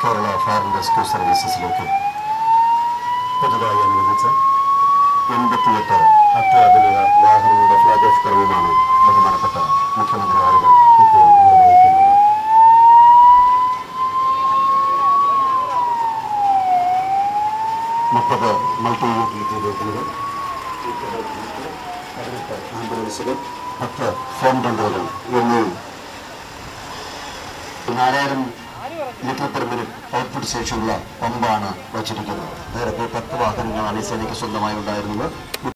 Kerala fire and rescue സർവീസസിലേക്ക് പുതുതായി അനുവദിച്ച എൺപത്തിയെട്ട് അത്യാധുനിക വാഹനങ്ങളുടെ ഫ്ലാഗ് ഓഫ് കർവുമാണ് ബഹുമാനപ്പെട്ട മുഖ്യമന്ത്രി ആളുകൾ ഇപ്പോൾ നിർവഹിക്കുന്നത് മുപ്പത് മൾട്ടി യൂട്ടിലിറ്റി വെഹിക്കിളുകൾ പതിനെട്ട് ആംബുലൻസുകൾ പത്ത് ഫോൺ ബണ്ടുകൾ എന്നീ നാലായിരം ലിറ്റർ പെർ മിനിറ്റ് ഔട്ട്പുട്ട് ശേഷിയുള്ള പമ്പാണ് വച്ചിരിക്കുന്നത് നേരത്തെ പത്ത് വാഹനങ്ങളാണ് ഈ സേനയ്ക്ക് സ്വന്തമായി ഉണ്ടായിരുന്നത്